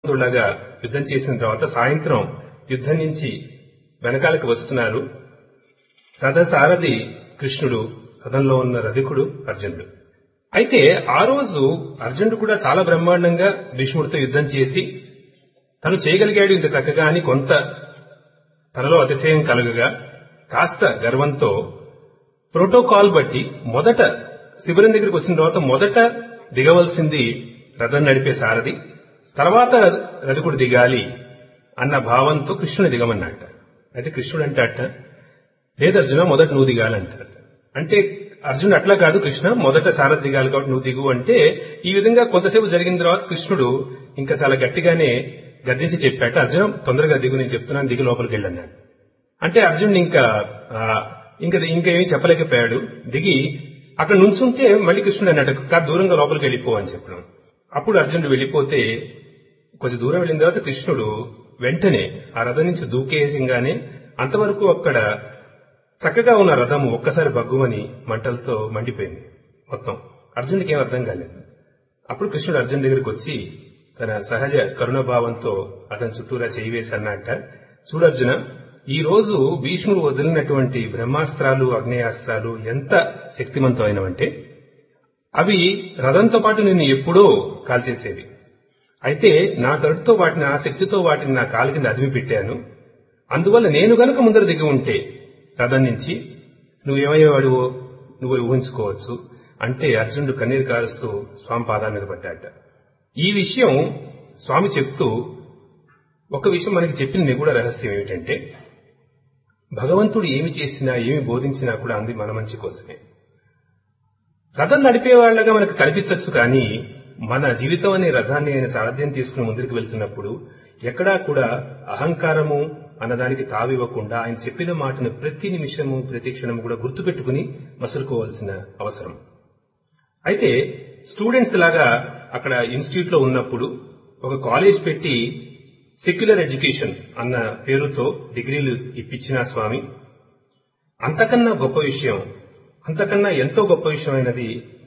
లాగా యుద్ధం చేసిన తర్వాత సాయంత్రం యుద్ధం నుంచి వెనకాలకి వస్తున్నారు రథసారథి కృష్ణుడు రథంలో ఉన్న రధికుడు అర్జునుడు అయితే ఆ రోజు అర్జునుడు కూడా చాలా బ్రహ్మాండంగా భీష్ముడితో యుద్ధం చేసి తను చేయగలిగాడు ఇంత చక్కగా అని కొంత తనలో అతిశయం కలుగగా కాస్త గర్వంతో ప్రోటోకాల్ బట్టి మొదట శిబిరం దగ్గరికి వచ్చిన తర్వాత మొదట దిగవలసింది రథం నడిపే సారథి తర్వాత రథకుడు దిగాలి అన్న భావంతో కృష్ణుని దిగమన్నట్ట అయితే కృష్ణుడు అంటే అట్ట లేదు అర్జున మొదట నువ్వు దిగాలంటారు అంటే అర్జునుడు అట్లా కాదు కృష్ణ మొదట సారథి దిగాలి కాబట్టి నువ్వు దిగు అంటే ఈ విధంగా కొంతసేపు జరిగిన తర్వాత కృష్ణుడు ఇంకా చాలా గట్టిగానే గద్దించి చెప్పాట అర్జున తొందరగా దిగు నేను చెప్తున్నాను దిగు లోపలికి వెళ్ళన్నాడు అంటే అర్జునుడు ఇంకా ఆ, ఇంకా ఇంకా ఏమీ చెప్పలేకపోయాడు దిగి అక్కడ నుంచుంటే మళ్ళీ కృష్ణుడు అన్నాడు కాదు దూరంగా లోపలికి వెళ్ళిపో అని చెప్పడం అప్పుడు అర్జునుడు వెళ్ళిపోతే కొంచెం దూరం వెళ్ళిన తర్వాత కృష్ణుడు వెంటనే ఆ రథం నుంచి దూకేసింగానే అంతవరకు అక్కడ చక్కగా ఉన్న రథం ఒక్కసారి బగ్గుమని మంటలతో మండిపోయింది మొత్తం అర్జునుడికి ఏం అర్థం కాలేదు అప్పుడు కృష్ణుడు అర్జున్ దగ్గరికి వచ్చి తన సహజ కరుణభావంతో అతని చుట్టూరా చేయి వేసి అన్నట్ట చూడర్జున ఈ రోజు భీష్ముడు వదిలినటువంటి బ్రహ్మాస్త్రాలు అగ్నేయాస్త్రాలు ఎంత శక్తివంతమైనవంటే అవి రథంతో పాటు నిన్ను ఎప్పుడో కాల్చేసేవి అయితే నా కరుడుతో వాటిని ఆ శక్తితో వాటిని నా కాలు కింద అదిమి పెట్టాను అందువల్ల నేను గనుక ముందర దిగి ఉంటే రథం నుంచి నువ్వేమయ్యేవాడువో నువ్వు ఊహించుకోవచ్చు అంటే అర్జునుడు కన్నీరు కారుస్తూ స్వామి పాదాల మీద పడ్డాట ఈ విషయం స్వామి చెప్తూ ఒక విషయం మనకి చెప్పిన నిగూఢ రహస్యం ఏమిటంటే భగవంతుడు ఏమి చేసినా ఏమి బోధించినా కూడా అంది మన మంచి కోసమే రథం నడిపే వాళ్ళగా మనకు కనిపించవచ్చు కానీ మన జీవితం అనే రథాన్ని ఆయన సారథ్యం తీసుకుని ముందుకు వెళ్తున్నప్పుడు ఎక్కడా కూడా అహంకారము అన్నదానికి తావివ్వకుండా ఆయన చెప్పిన మాటను ప్రతి నిమిషము ప్రతి క్షణము కూడా గుర్తుపెట్టుకుని మసులుకోవాల్సిన అవసరం అయితే స్టూడెంట్స్ లాగా అక్కడ ఇన్స్టిట్యూట్ లో ఉన్నప్పుడు ఒక కాలేజ్ పెట్టి సెక్యులర్ ఎడ్యుకేషన్ అన్న పేరుతో డిగ్రీలు ఇప్పించిన స్వామి అంతకన్నా గొప్ప విషయం అంతకన్నా ఎంతో గొప్ప విషయమైనది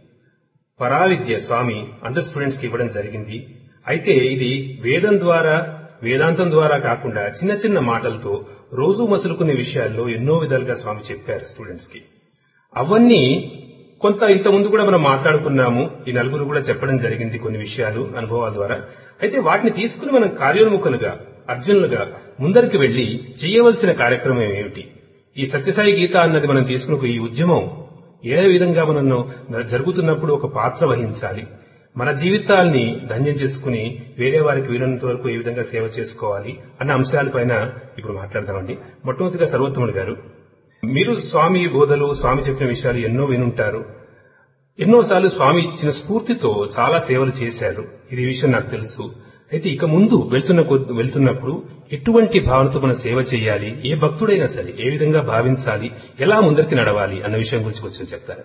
పరావిద్య స్వామి అందరు స్టూడెంట్స్ కి ఇవ్వడం జరిగింది అయితే ఇది వేదం ద్వారా వేదాంతం ద్వారా కాకుండా చిన్న చిన్న మాటలతో రోజు మసులుకునే విషయాల్లో ఎన్నో విధాలుగా స్వామి చెప్పారు స్టూడెంట్స్ కి అవన్నీ కొంత ఇంత ముందు కూడా మనం మాట్లాడుకున్నాము ఈ నలుగురు కూడా చెప్పడం జరిగింది కొన్ని విషయాలు అనుభవాల ద్వారా అయితే వాటిని తీసుకుని మనం కార్యోన్ముఖులుగా అర్జునులుగా ముందరికి వెళ్లి చేయవలసిన కార్యక్రమం ఏమిటి ఈ సత్యసాయి గీత అన్నది మనం తీసుకున్న ఈ ఉద్యమం ఏ విధంగా మనం జరుగుతున్నప్పుడు ఒక పాత్ర వహించాలి మన జీవితాల్ని ధన్యం చేసుకుని వేరే వారికి వీలైనంత వరకు ఏ విధంగా సేవ చేసుకోవాలి అన్న అంశాలపైన ఇప్పుడు మాట్లాడదామండి మొట్టమొదటిగా సర్వోత్తముడు గారు మీరు స్వామి బోధలు స్వామి చెప్పిన విషయాలు ఎన్నో వినుంటారు ఎన్నోసార్లు స్వామి ఇచ్చిన స్ఫూర్తితో చాలా సేవలు చేశారు ఇది ఈ విషయం నాకు తెలుసు అయితే ఇక ముందు వెళ్తున్న కొద్ది- వెళ్తున్నప్పుడు ఎటువంటి భావనతో మనం సేవ చేయాలి ఏ భక్తుడైనా సరే ఏ విధంగా భావించాలి ఎలా ముందరికి నడవాలి అన్న విషయం గురించి కొంచెం చెప్తారా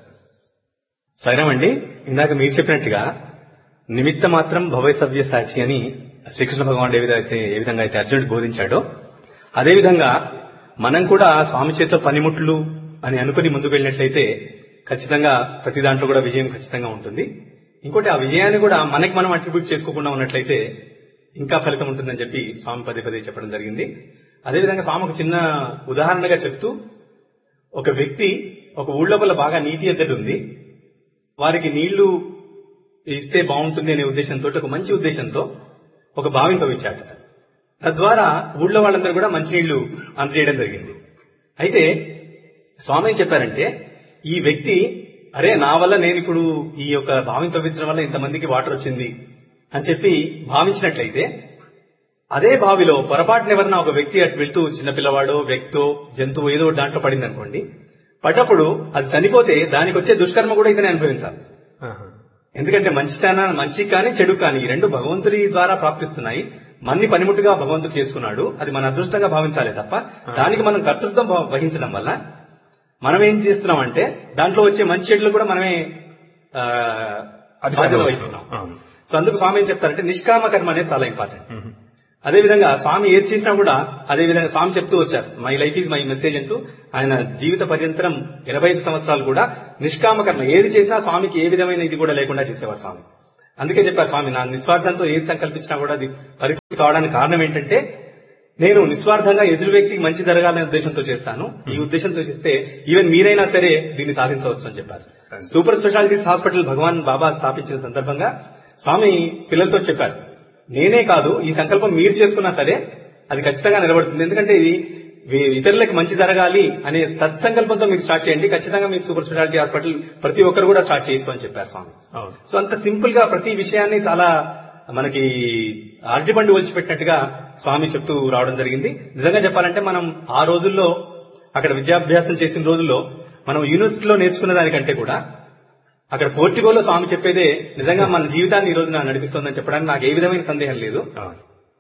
సరేమండి ఇందాక మీరు చెప్పినట్టుగా నిమిత్త మాత్రం భవైసవ్య సాచి అని శ్రీకృష్ణ భగవానుడు ఏ విధంగా అయితే ఏ విధంగా అయితే అర్జునుడు బోధించాడో అదేవిధంగా మనం కూడా స్వామి చేతిలో పనిముట్లు అని అనుకుని ముందుకు వెళ్ళినట్లయితే ఖచ్చితంగా ప్రతి దాంట్లో కూడా విజయం ఖచ్చితంగా ఉంటుంది ఇంకోటి ఆ విజయాన్ని కూడా మనకి మనం అట్రిబ్యూట్ చేసుకోకుండా ఉన్నట్లయితే ఇంకా ఫలితం ఉంటుందని చెప్పి స్వామి పదే పదే చెప్పడం జరిగింది అదేవిధంగా స్వామి ఒక చిన్న ఉదాహరణగా చెప్తూ ఒక వ్యక్తి ఒక ఊళ్ళోపల బాగా నీటి ఎద్దడి ఉంది వారికి నీళ్లు ఇస్తే బాగుంటుంది అనే ఉద్దేశంతో ఒక మంచి ఉద్దేశంతో ఒక బావిని తవ్వించాట తద్వారా ఊళ్ళో వాళ్ళందరూ కూడా మంచినీళ్లు అందజేయడం జరిగింది అయితే స్వామి ఏం చెప్పారంటే ఈ వ్యక్తి అరే నా వల్ల నేను ఇప్పుడు ఈ యొక్క బావిని తవ్వించడం వల్ల ఇంతమందికి వాటర్ వచ్చింది అని చెప్పి భావించినట్లయితే అదే బావిలో పొరపాటున ఎవరన్నా ఒక వ్యక్తి అటు వెళ్తూ చిన్నపిల్లవాడో వ్యక్తో జంతువు ఏదో ఒకటి దాంట్లో పడింది అనుకోండి పడ్డప్పుడు అది చనిపోతే దానికి వచ్చే దుష్కర్మ కూడా ఇతనే అనుభవించాలి ఆహా. ఎందుకంటే మంచితన మంచి కానీ చెడు కానీ ఈ రెండు భగవంతుడి ద్వారా ప్రాప్తిస్తున్నాయి మన్ని పనిముట్టుగా భగవంతుడు చేసుకున్నాడు అది మన అదృష్టంగా భావించాలి తప్ప దానికి మనం కర్తృత్వం వహ- వహించడం వల్ల మనం ఏం చేస్తున్నాం అంటే దాంట్లో వచ్చే మంచి చెడులు కూడా మనమే ఆ, బాధ్యత వహిస్తున్నాం అవును. సో అందుకు స్వామి ఏం చెప్తారంటే నిష్కామ కర్మ అనేది చాలా ఇంపార్టెంట్ మ్మ్. అదే విధంగా స్వామి ఏది చేసినా కూడా అదే విధంగా స్వామి చెప్తూ వచ్చారు my life is my message అంటూ ఆయన జీవిత పర్యంతరం ఇరవై ఐదు సంవత్సరాలు కూడా నిష్కామ కర్మ ఏది చేసినా స్వామికి ఏ విధమైన ఇది కూడా లేకుండా చేసేవారు స్వామి అందుకే చెప్పారు స్వామి నా నిస్వార్థంతో ఏది సంకల్పించినా కూడా అది పరిపూర్తి కావడానికి కారణం ఏంటంటే నేను నిస్వార్థంగా ఎదురు వ్యక్తికి మంచి జరగాలనే ఉద్దేశంతో చేస్తాను ఈ ఉద్దేశంతో చేస్తే ఈవెన్ మీరైనా సరే దీన్ని సాధించవచ్చు అని చెప్పారు super specialities hospital Bhagavan Baba స్థాపించిన సందర్భంగా స్వామి పిల్లలతో చెప్పారు నేనే కాదు ఈ సంకల్పం మీరు చేసుకున్నా సరే అది ఖచ్చితంగా నిలబడుతుంది ఎందుకంటే ఇది వే- ఇతరులకు మంచి జరగాలి అనే సత్సంకల్పంతో మీరు స్టార్ట్ చేయండి ఖచ్చితంగా మీరు సూపర్ స్పెషాలిటీ హాస్పిటల్ ప్రతి ఒక్కరు కూడా స్టార్ట్ చేయొచ్చు అని చెప్పారు స్వామి అవును సో అంత సింపుల్ గా ప్రతి విషయాన్ని చాలా మనకి అరటిబండి ఒలిచిపెట్టినట్టుగా స్వామి చెప్తూ రావడం జరిగింది నిజంగా చెప్పాలంటే మనం ఆ రోజుల్లో అక్కడ విద్యాభ్యాసం చేసిన రోజుల్లో మనం యూనివర్సిటీలో నేర్చుకున్న దానికంటే కూడా అక్కడ పోర్టిగోలో స్వామి చెప్పేదే నిజంగా మన జీవితాన్ని ఈ రోజున నడిపిస్తోందని చెప్పడానికి నాకు ఏ విధమైన సందేహం లేదు అవును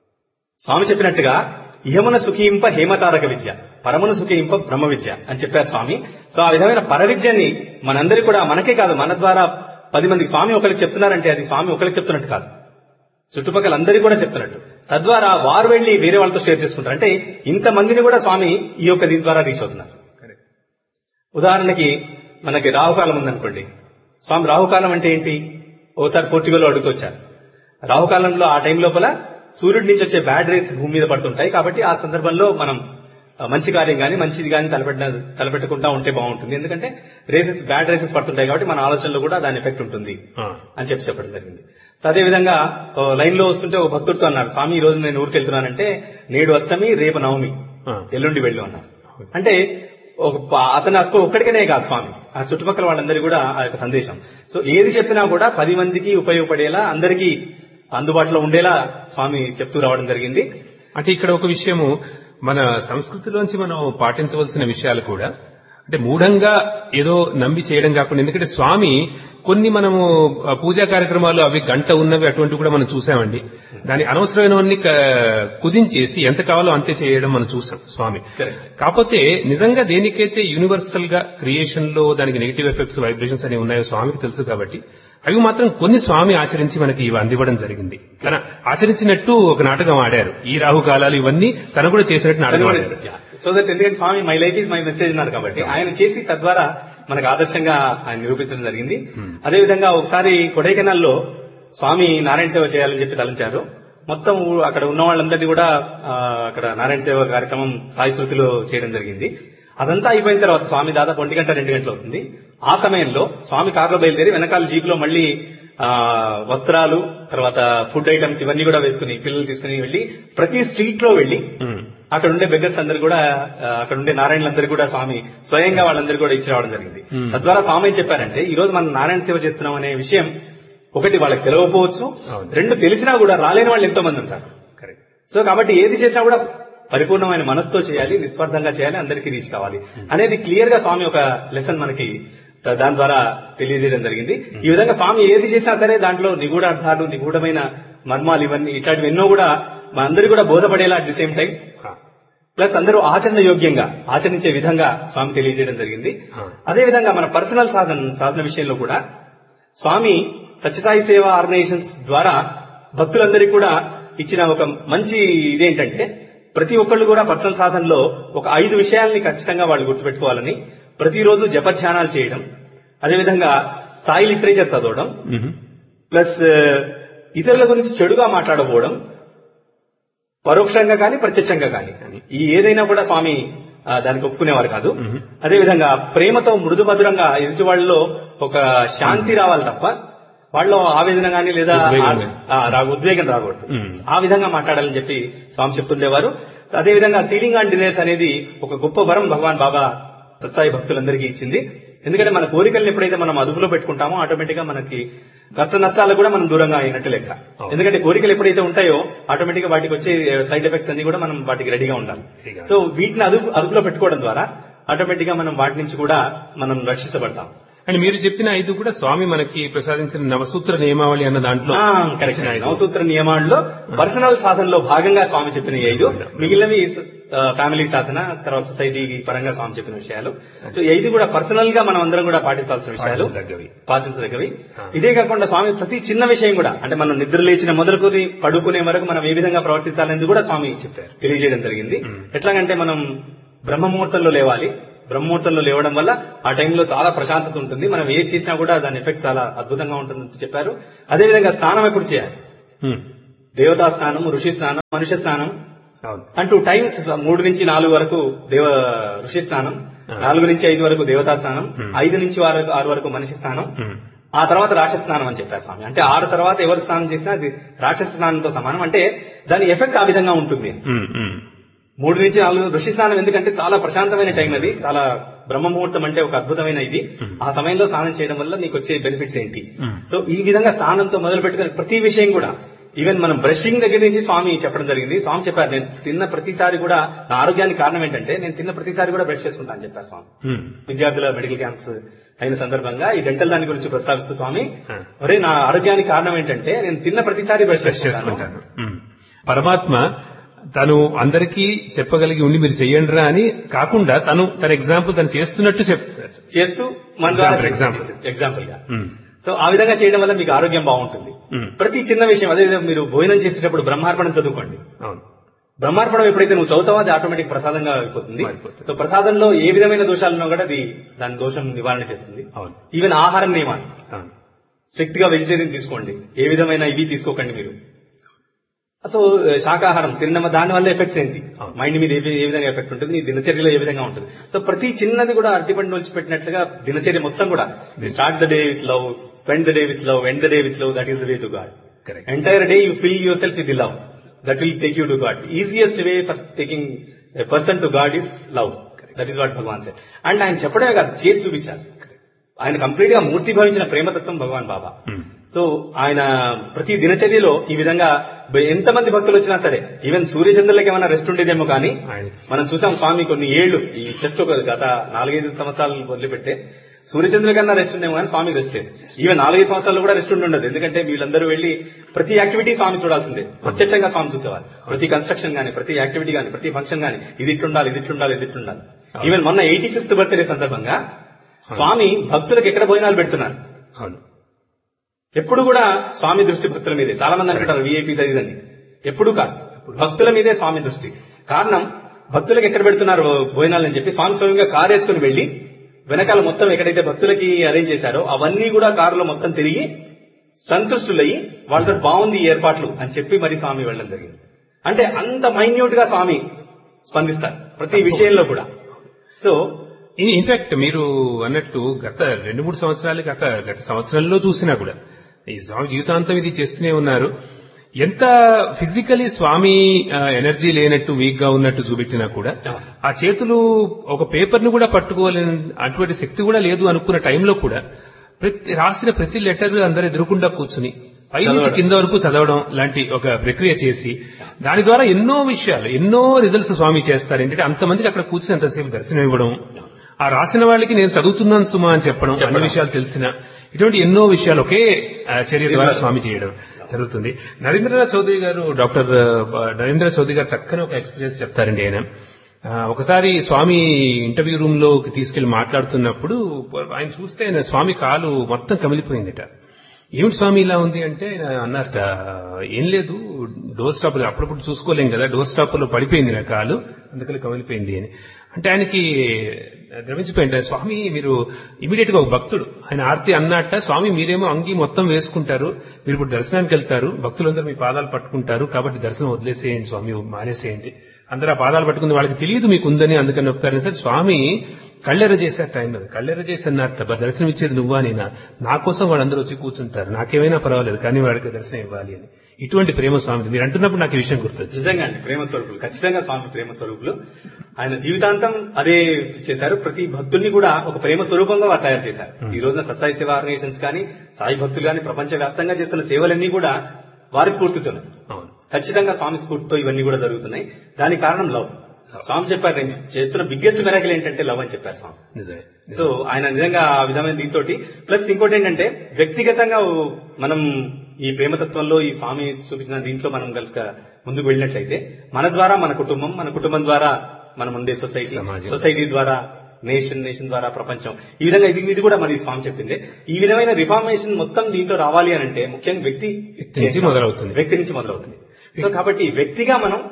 స్వామి చెప్పినట్టుగా ఇహమున సుఖింప హేమతారక విద్య పరమున సుఖింప బ్రహ్మ విద్య అని చెప్పారు స్వామి సో ఆ విధమైన పరవిద్యని మనందరి కూడా మనకే కాదు మన ద్వారా పది మంది స్వామి ఒకరికి చెప్తున్నారంటే అది స్వామి ఒకరికి చెప్తున్నట్టు కాదు చుట్టుపక్కల అందరికీ కూడా చెప్తున్నట్టు తద్వారా వారు వెళ్లి వేరే వాళ్ళతో షేర్ చేసుకుంటారు అంటే ఇంత మందిని కూడా స్వామి ఈ యొక్క దీని ద్వారా రీచ్ అవుతున్నారు కరెక్ట్ ఉదాహరణకి మనకి రాహుకాలం ఉందనుకోండి స్వామి రాహుకాలం అంటే ఏంటి ఓసారి పోర్చుగల్లో అడుగుతూ వచ్చారు రాహుకాలంలో ఆ టైం లోపల సూర్యుడి నుంచి వచ్చే బ్యాడ్ రేస్ భూమి మీద పడుతుంటాయి కాబట్టి ఆ సందర్భంలో మనం ఆ, మంచి కార్యం కానీ మంచిది కానీ తలపెట్టిన తలపెట్టకుండా ఉంటే బాగుంటుంది ఎందుకంటే రేసెస్ బ్యాడ్ రేసెస్ పడుతుంటాయి కాబట్టి మన ఆలోచనలో కూడా దాని ఎఫెక్ట్ ఉంటుంది ఆ, అని చెప్పి చెప్పడం జరిగింది సో అదే విధంగా ఓ లైన్ లో వస్తుంటే ఒక భక్తుడితో అన్నారు స్వామి ఈ రోజు నేను ఊరికి వెళ్తున్నానంటే నేడు అష్టమి రేపు నవమి ఆ. ఎల్లుండి వెళ్ళు అన్నారు అంటే ఒక ప- అతను అసలు ఒక్కడికనే కాదు స్వామి ఆ చుట్టుపక్కల వాళ్ళందరికీ కూడా ఆ యొక్క సందేశం సో ఏది చెప్పినా కూడా పది మందికి ఉపయోగపడేలా అందరికీ అందుబాటులో ఉండేలా స్వామి చెప్తూ రావడం జరిగింది అంటే ఇక్కడ ఒక విషయము మన సంస్కృతిలోంచి మనం పాటించవలసిన విషయాలు కూడా అంటే మూఢంగా ఏదో నమ్మి చేయడం కాకుండా ఎందుకంటే స్వామి కొన్ని మనము ఆ, పూజా కార్యక్రమాలు అవి గంట ఉన్నవి అటువంటివి కూడా మనం చూసామండి దాని అనవసరమైనవన్నీ క- కుదించేసి ఎంత కావాలో అంతే చేయడం మనం చూసాం స్వామి Correct. కాకపోతే నిజంగా దేనికైతే యూనివర్సల్ గా క్రియేషన్ లో దానికి నెగిటివ్ ఎఫెక్ట్స్ వైబ్రేషన్స్ అనేవి ఉన్నాయో స్వామికి తెలుసు కాబట్టి అవి మాత్రం కొన్ని స్వామి ఆచరించి మనకి ఇవి అందివ్వడం జరిగింది తన ఆచరించినట్టు ఒక నాటకం ఆడారు ఈ రాహుకాలాలు ఇవన్నీ తను కూడా చేసినట్టు నాటకం ఆడారు సో దట్ ఎందుకంటే Swami my life is my message అన్నారు కాబట్టి ఆయన చేసి తద్వారా మనకు ఆదర్శంగా ఆయన నిరూపించడం జరిగింది అదే విధంగా ఒకసారి కొడైకెనాల్లో స్వామి నారాయణ సేవ చేయాలని చెప్పి తలంచారు మొత్తం ఊ- అక్కడ ఉన్న వాళ్ళందరినీ కూడా ఆ, అక్కడ నారాయణ సేవ కార్యక్రమం సాయి శృతిలో చేయడం జరిగింది అదంతా అయిపోయిన తర్వాత స్వామి దాదాపు ఒంటి గంట రెండు గంటలు అవుతుంది ఆ సమయంలో స్వామి కారులో బయలుదేరి వెనకాల జీప్ లో మళ్ళీ ఆ వస్త్రాలు తర్వాత ఫుడ్ ఐటమ్స్ ఇవన్నీ కూడా వేసుకుని పిల్లలు తీసుకుని వెళ్ళి ప్రతి స్ట్రీట్ లో వెళ్ళి ఉమ్. అక్కడ ఉండే బెగ్గర్స్ అందరు కూడా ఆ, అక్కడ ఉండే నారాయణలందరూ కూడా స్వామి స్వయంగా వాళ్ళందరూ కూడా ఇచ్చి రావడం జరిగింది Hmm. తద్వారా స్వామి ఏం చెప్పారంటే ఈ రోజు మనం నారాయణ సేవ చేస్తున్నాం అనే విషయం ఒకటి వాళ్ళకి తెలియకపోవచ్చు అవును. రెండు తెలిసినా కూడా రాలేని వాళ్ళు ఎంతో మంది ఉంటారు కరెక్ట్ సో కాబట్టి ఏది చేసినా కూడా పరిపూర్ణమైన మనసుతో చేయాలి నిస్వార్థంగా చేయాలి అందరికీ రీచ్ కావాలి అనేది క్లియర్ గా స్వామి ఒక లెసన్ మనకి ద- దాని ద్వారా తెలియజేయడం జరిగింది ఈ విధంగా స్వామి ఏది చేసినా సరే దాంట్లో నిగూఢ అర్థాలు నిగూఢమైన మర్మాలు ఇవన్నీ ఇట్లాంటివి ఎన్నో కూడా మా అందరికీ కూడా బోధపడేలా అట్ ది సేమ్ టైం ఆ, ప్లస్ అందరూ ఆచరణ యోగ్యంగా ఆచరించే విధంగా స్వామి తెలియజేయడం జరిగింది ఆ. అదే విధంగా మన పర్సనల్ సాధన సాధన విషయంలో కూడా స్వామి సత్యసాయి సేవ ఆర్గనైజేషన్స్ ద్వారా భక్తులందరికీ కూడా ఇచ్చిన ఒక మంచి ఇదేంటంటే ప్రతి ఒక్కళ్ళు కూడా పర్సనల్ సాధనలో ఒక ఐదు విషయాల్ని ఖచ్చితంగా వాళ్ళు గుర్తుపెట్టుకోవాలని ప్రతిరోజు జపధ్యానాలు చేయడం అదేవిధంగా సాయి లిటరేచర్ చదవడం ఉహు. ప్లస్ ఆ, ఇతరుల గురించి చెడుగా మాట్లాడకపోవడం పరోక్షంగా కానీ ప్రత్యక్షంగా కానీ ఈ ఏదైనా కూడా స్వామి ఆ, దానికి ఒప్పుకునేవారు కాదు మ్మ్. అదేవిధంగా ప్రేమతో మృదు మధురంగా ఎదుటి వాళ్ళలో ఒక శాంతి రావాలి తప్ప వాళ్ళలో ఆవేదన గాని లేదా ఉద్వేగం గాని. ఆ, రా- ఉద్వేగం రాకూడదు మ్మ్. ఆ విధంగా మాట్లాడాలని చెప్పి స్వామి చెప్తుండేవారు అదేవిధంగా సీలింగ్ ఆన్ డిజైర్స్ అనేది ఒక గొప్ప వరం భగవాన్ బాబా సత్సాయి భక్తులందరికీ ఇచ్చింది ఎందుకంటే మన కోరికలను ఎప్పుడైతే మనం అదుపులో పెట్టుకుంటామో ఆటోమేటిక్ గా మనకి కష్ట నష్టాలకు కూడా మనం దూరంగా అయినట్టు లెక్క అవును. ఎందుకంటే కోరికలు ఎప్పుడైతే ఉంటాయో ఆటోమేటిక్ గా వాటికి వచ్చే సైడ్ ఎఫెక్ట్స్ అన్ని కూడా మనం వాటికి రెడీగా ఉండాలి రెడీగా సో వీటిని అదుపు అదుపులో పెట్టుకోవడం ద్వారా ఆటోమేటిక్ గా మనం వాటి నుంచి కూడా మనం రక్షించబడతాం అండ్ మీరు చెప్పిన ఐదు కూడా స్వామి మనకి ప్రసాదించిన నవసూత్ర నియమావళి అన్న దాంట్లో కరెక్ట్ ఇచ్చిన ఐదు. నవసూత్ర నియమాల్లో పర్సనల్ సాధనలో భాగంగా స్వామి చెప్పిన ఈ ఐదు మిగిలినవి ఫ్యామిలీ సాధన తర్వాత సొసైటీ పరంగా స్వామి చెప్పిన విషయాలు సో ఈ ఐదు కూడా పర్సనల్ గా మనం అందరం కూడా పాటించాల్సిన విషయాలు పాటించదగ్గవి. పాటించదగ్గవి ఆ. ఇదే కాకుండా స్వామి ప్రతి చిన్న విషయం కూడా అంటే మనం నిద్ర లేచిన మొదలుకొని పడుకునే వరకు మనం ఏ విధంగా ప్రవర్తించాలనేది కూడా స్వామి చెప్పారు తెలియజేయడం జరిగింది మ్మ్. ఎట్లాగంటే మనం బ్రహ్మముహూర్తంలో లేవాలి బ్రహ్మముహూర్తంలో లేవడం వల్ల ఆ టైంలో చాలా ప్రశాంతత ఉంటుంది మనం ఏది చేసినా కూడా దాని ఎఫెక్ట్ చాలా అద్భుతంగా ఉంటుందని చెప్పారు అదేవిధంగా స్నానం ఎప్పుడు చేయాలి ఉమ్. దేవతా స్నానం ఋషి స్నానం మనుష్య స్నానం అవును అంటూ టైమ్స్ మూడు నుంచి నాలుగు వరకు దేవ ఋషి స్నానం నాలుగు నుంచి ఐదు వరకు దేవతా స్నానం ఐదు నుంచి ఆరు ఆరు వరకు మనిషి స్నానం ఉమ్. ఆ తర్వాత రాక్షస స్నానం అని చెప్పారు స్వామి అంటే ఆరు తర్వాత ఎవరు స్నానం చేసినా అది రాక్షస స్నానంతో సమానం అంటే దాని ఎఫెక్ట్ ఆ విధంగా ఉంటుంది ఉమ్. ఉమ్. మూడు నుంచి నాలుగు ఋషి స్నానం ఎందుకంటే చాలా ప్రశాంతమైన టైం అది చాలా బ్రహ్మ ముహూర్తం అంటే ఒక అద్భుతమైన ఇది ఆ సమయంలో స్నానం చేయడం వల్ల నీకు వచ్చే బెనిఫిట్స్ ఏంటి Hmm. సో ఈ విధంగా స్నానంతో మొదలు పెట్టుకుని ప్రతి విషయం కూడా ఈవెన్ మనం బ్రషింగ్ దగ్గర నుంచి స్వామి చెప్పడం జరిగింది స్వామి చెప్పారు నేను తిన్న ప్రతిసారి కూడా నా ఆరోగ్యానికి కారణం ఏంటంటే నేను తిన్న ప్రతిసారి కూడా బ్రష్ చేసుకుంటా అని చెప్పారు స్వామి ఉమ్. విద్యార్థుల మెడికల్ క్యాంప్స్ అయిన సందర్భంగా ఈ డెంటల్ దాని గురించి ప్రస్తావిస్తూ స్వామి Hmm. ఒరే నా ఆరోగ్యానికి కారణం ఏంటంటే నేను తిన్న ప్రతిసారి బ్రష్ బ్రష్ చేసుకుంటాను చేసుకుంటాను ఉమ్. పరమాత్మ తను అందరికీ చెప్పగలిగి ఉండి మీరు చెయ్యండిరా అని కాకుండా తను తన ఎగ్జాంపుల్ తను చేస్తున్నట్టు చెప్తారు చేస్తూ మన ద్వారా Example, example. ఎగ్జాంపుల్ గా ఉమ్. సో ఆ విధంగా చేయడం వల్ల మీకు ఆరోగ్యం బాగుంటుంది ఉమ్. ప్రతి చిన్న విషయం అదే విధంగా మీరు భోజనం చేసేటప్పుడు బ్రహ్మార్పణం చదువుకోండి అవును బ్రహ్మార్పణం ఎప్పుడైతే నువ్వు చదువుతావో అది ఆటోమేటిక్ ప్రసాదంగా అయిపోతుంది మారిపోతుంది. సో ప్రసాదంలో ఏ విధమైన దోషాలున్నా కూడా అది దాని దోషం నివారణ చేస్తుంది అవును ఈవెన్ ఆహార నియమాలు అవును స్ట్రిక్ట్ గా వెజిటేరియన్ తీసుకోండి ఏ విధమైన ఇవి తీసుకోకండి మీరు సో శాకాహారం తిన్న దాని వల్ల ఎఫెక్ట్స్ ఏంటి అవును. మైండ్ మీద ఏ వి- ఏ విధంగా ఎఫెక్ట్ ఉంటుంది నీ దినచర్యలో ఏ విధంగా ఉంటుంది సో ప్రతి చిన్నది కూడా అరటిపండు నుంచి పెట్టినట్లుగా దినచర్య మొత్తం కూడా start the day with love spend the day with love end the day with love that is the way to God correct entire day you fill yourself with love that will take you to God easiest way for taking a person to God is love that is what Bhagavan said and ఆయన చెప్పడమే కాదు చేసి చూపించాలి ఆయన complete గా మూర్తి భవించిన ప్రేమతత్వం భగవాన్ బాబా ఉమ్. So ఆయన ప్రతి దినచర్యలో ఈ విధంగా బ- ఎంతమంది భక్తులు వచ్చినా సరే ఈవెన్ సూర్యచంద్రులకి ఏమైనా రెస్ట్ ఉండేదేమో కానీ ఆయన మనం చూసాం స్వామి కొన్ని ఏళ్లు ఈ జస్ట్ ఒక గత నాలుగైదు సంవత్సరాలు వదిలిపెట్టే సూర్యచంద్రుల కన్నా రెస్ట్ ఉందేమో కానీ స్వామికి రెస్ట్ లేదు ఈవెన్ నాలుగైదు సంవత్సరాలు కూడా రెస్ట్ ఉండి ఉండదు ఎందుకంటే వీళ్ళందరూ వెళ్లి ప్రతి యాక్టివిటీ స్వామి చూడాల్సిందే ప్రత్యక్షంగా స్వామి చూసేవారు ప్రతి కన్స్ట్రక్షన్ గానీ ప్రతి యాక్టివిటీ గానీ ప్రతి ఫంక్షన్ గానీ ఇది ఇట్లుండాలి ఇది ఇట్లుండాలి ఇది ఇట్లుండాలి ఈవెన్ మొన్న ఎయిటీ ఫిఫ్త్ బర్త్డే సందర్భంగా స్వామి భక్తులకు ఎక్కడ భోజనాలు పెడుతున్నారు అవును ఎప్పుడు కూడా స్వామి దృష్టి భక్తుల మీదే చాలా మంది అనుకుంటారు విఐపీస్ అది ఇదని ఎప్పుడు కాదు భక్తుల మీదే స్వామి దృష్టి కారణం భక్తులకు ఎక్కడ పెడుతున్నారు భోజనాలు అని చెప్పి స్వామి స్వయంగా కారు వేసుకుని వెళ్లి వెనకాల మొత్తం ఎక్కడైతే భక్తులకి అరేంజ్ చేశారో అవన్నీ కూడా కారులో మొత్తం తిరిగి సంతుష్టులయ్యి వాళ్ళతో బాగుంది ఈ ఏర్పాట్లు అని చెప్పి మరి స్వామి వెళ్ళడం జరిగింది అంటే అంత మైన్యూట్ గా స్వామి స్పందిస్తారు ప్రతి విషయంలో కూడా సో ఇన్ఫాక్ట్ మీరు అన్నట్టు గత రెండు మూడు సంవత్సరాలు గత గత సంవత్సరంలో చూసినా కూడా ఈ స్వామి జీవితాంతం ఇది చేస్తూనే ఉన్నారు ఎంత ఫిజికలీ స్వామి ఎనర్జీ లేనట్టు వీక్ గా ఉన్నట్టు చూపెట్టినా కూడా ఆ చేతులు ఒక పేపర్ ను కూడా పట్టుకోవాలని అటువంటి శక్తి కూడా లేదు అనుకున్న టైంలో కూడా ప్రతి రాసిన ప్రతి లెటర్ అందరు ఎదురుకుండా కూర్చుని పై నుంచి చదవడం. కింద వరకు చదవడం లాంటి ఒక ప్రక్రియ చేసి దాని ద్వారా ఎన్నో విషయాలు ఎన్నో రిజల్ట్స్ స్వామి చేస్తారు ఏంటంటే అంతమందికి అక్కడ కూర్చుని అంతసేపు దర్శనం ఇవ్వడం ఆ రాసిన వాళ్ళకి నేను చదువుతున్నాను సుమా అని చెప్పడం అన్ని చెప్పడం. విషయాలు తెలిసిన ఇటువంటి ఎన్నో విషయాలు ఒకే ఆ, చర్య ద్వారా స్వామి చేయడం జరుగుతుంది నరేంద్రనాథ్ చౌదరి గారు డాక్టర్ ఆ, నరేంద్ర చౌదరి గారు చక్కని ఒక ఎక్స్పీరియన్స్ చెప్తారండి ఆయన ఆ, ఒకసారి స్వామి ఇంటర్వ్యూ రూమ్ లోకి తీసుకెళ్లి మాట్లాడుతున్నప్పుడు ఆయన చూస్తే ఆయన స్వామి కాలు మొత్తం కమిలిపోయిందిట ఏమిటి స్వామి ఇలా ఉంది అంటే ఆయన అన్నారట ఏం లేదు డోర్ స్టాప్ అప్పుడప్పుడు చూసుకోలేం కదా డోర్ స్టాప్ లో పడిపోయింది నా కాలు అందుకని కమిలిపోయింది అని అంటే ఆయనకి ద్రవించిపోయింది స్వామి మీరు ఇమీడియట్ గా ఒక భక్తుడు ఆయన ఆర్తి అన్నట్ట స్వామి మీరేమో అంగి మొత్తం వేసుకుంటారు మీరు ఇప్పుడు దర్శనానికి వెళ్తారు భక్తులందరూ మీ పాదాలు పట్టుకుంటారు కాబట్టి దర్శనం వదిలేసేయండి స్వామి మానేసేయండి అందరూ ఆ పాదాలు పట్టుకుంది వాళ్ళకి తెలియదు మీకు ఉందని అందుకని నొప్పుతారని సరే స్వామి కళ్ళెర చేశారు టైం అది కళ్ళెర చేసి అన్నట్ట "బా, దర్శనం ఇచ్చేది నువ్వా నేనా నా కోసం వాళ్ళందరూ వచ్చి కూర్చుంటారు నాకేమైనా పర్వాలేదు కానీ వాడికి దర్శనం ఇవ్వాలి అని ఇటువంటి ప్రేమ స్వామి మీరు అంటున్నప్పుడు నాకు ఈ విషయం గుర్తొచ్చింది నిజంగా అండి ప్రేమ స్వరూపులు ఖచ్చితంగా స్వామి ప్రేమ స్వరూపులు ఆయన జీవితాంతం అదే చేశారు ప్రతి భక్తుల్ని కూడా ఒక ప్రేమ స్వరూపంగా వారు తయారు చేశారు ఈ రోజున సత్సాయి సేవా ఆర్గనైజేషన్స్ కానీ సాయి భక్తులు కానీ ప్రపంచ వ్యాప్తంగా చేస్తున్న సేవలన్నీ కూడా వారి స్ఫూర్తితోనే అవును ఖచ్చితంగా స్వామి స్ఫూర్తితో ఇవన్నీ కూడా జరుగుతున్నాయి దానికి కారణం లవ్ స్వామి చెప్పారు నేను చేస్తున్న బిగ్గెస్ట్ మెరాకిల్ ఏంటంటే లవ్ అని చెప్పారు స్వామి నిజమే సో ఆయన నిజంగా ఆ విధమైన దీంతో ప్లస్ ఇంకోటి ఏంటంటే వ్యక్తిగతంగా మనం ఈ ప్రేమతత్వంలో ఈ స్వామి చూపించిన దీంట్లో మనం కనుక ముందుకు వెళ్ళినట్లయితే మన ద్వారా మన కుటుంబం మన కుటుంబం ద్వారా మనం ఉండే సొసైటీ సమాజం. సొసైటీ ద్వారా నేషన్ నేషన్ ద్వారా ప్రపంచం ఈ విధంగా ఇది ఇది కూడా మరి స్వామి చెప్పింది ఈ విధమైన రిఫార్మేషన్ మొత్తం దీంట్లో రావాలి అని అంటే ముఖ్యంగా వ్యక్తి వ్యక్తి నుంచి మొదలవుతుంది. వ్యక్తి నుంచి మొదలవుతుంది సో కాబట్టి వ్యక్తిగా మనం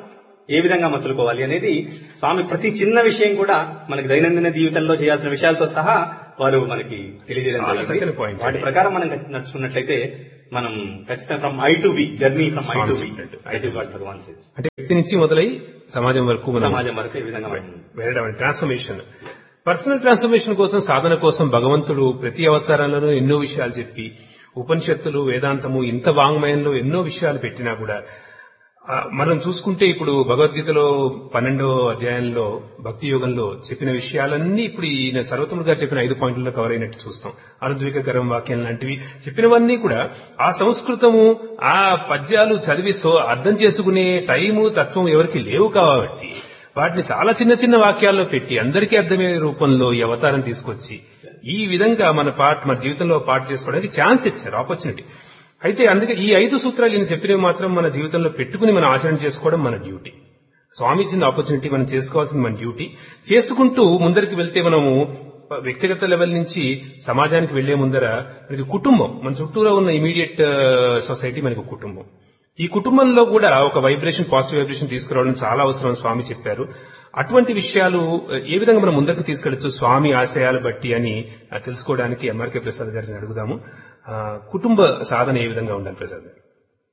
ఏ విధంగా మసులుకోవాలి అనేది స్వామి ప్రతి చిన్న విషయం కూడా మనకి దైనందిన జీవితంలో చేయాల్సిన విషయాలతో సహా వారు మనకి తెలియజేయడం చాలా జరిగింది. చక్కని point వాటి అండి. ప్రకారం మనం నడుచుకున్నట్లయితే మనం ఖచ్చితంగా from I to be journey from I to be చెప్పినట్టు. That is what Bhagavan says. అంటే వ్యక్తి నుంచి మొదలై సమాజం వరకు మనం సమాజం వరకు ఈ విధంగా మనం వెళ్ళడం ట్రాన్స్ఫర్మేషన్ పర్సనల్ ట్రాన్స్ఫర్మేషన్ కోసం సాధన కోసం భగవంతుడు ప్రతి అవతారాలను ఎన్నో విషయాలు చెప్పి ఉపనిషత్తులు వేదాంతము ఇంత వాంగ్మయంలో ఎన్నో విషయాలు పెట్టినా కూడా ఆ, మనం చూసుకుంటే ఇప్పుడు భగవద్గీతలో పన్నెండో అధ్యాయంలో భక్తి యోగంలో చెప్పిన విషయాలన్నీ ఇప్పుడు ఈయన సర్వతములు గారు చెప్పిన ఐదు పాయింట్లలో కవర్ అయినట్టు చూస్తాం అనుద్వికకరం వాక్యం లాంటివి చెప్పినవన్నీ కూడా ఆ సంస్కృతము ఆ పద్యాలు చదివి సో అర్థం చేసుకునే టైము తత్వం ఎవరికి లేవు కాబట్టి వాటిని చాలా చిన్న చిన్న వాక్యాల్లో పెట్టి అందరికీ అర్థమయ్యే రూపంలో ఈ అవతారం తీసుకొచ్చి ఈ విధంగా మన పార్ట్ మన జీవితంలో పార్ట్ చేసుకోవడానికి ఛాన్స్ ఇచ్చారు ఆపర్చునిటీ అయితే అందుకే ఈ ఐదు సూత్రాలు ఈయన చెప్పినవి మాత్రం మన జీవితంలో పెట్టుకుని మనం ఆచరణ చేసుకోవడం మన డ్యూటీ స్వామి ఇచ్చిన ఆపర్చునిటీ మనం చేసుకోవాల్సింది మన డ్యూటీ చేసుకుంటూ ముందరికి వెళ్తే మనము వ్యక్తిగత లెవెల్ నుంచి సమాజానికి వెళ్లే ముందర మనకి కుటుంబం మన చుట్టూరా ఉన్న ఇమీడియట్ సొసైటీ మనకి కుటుంబం ఈ కుటుంబంలో కూడా ఒక వైబ్రేషన్ పాజిటివ్ వైబ్రేషన్ తీసుకురావడం చాలా అవసరం అని స్వామి చెప్పారు అటువంటి విషయాలు ఏ విధంగా మనం ముందరికి తీసుకెళ్లొచ్చు స్వామి ఆశయాలు బట్టి అని ఆ, తెలుసుకోవడానికి ఎంఆర్కే ప్రసాద్ గారిని అడుగుదాము ఆ, కుటుంబ సాధన ఏ విధంగా ఉండాలి Prasad garu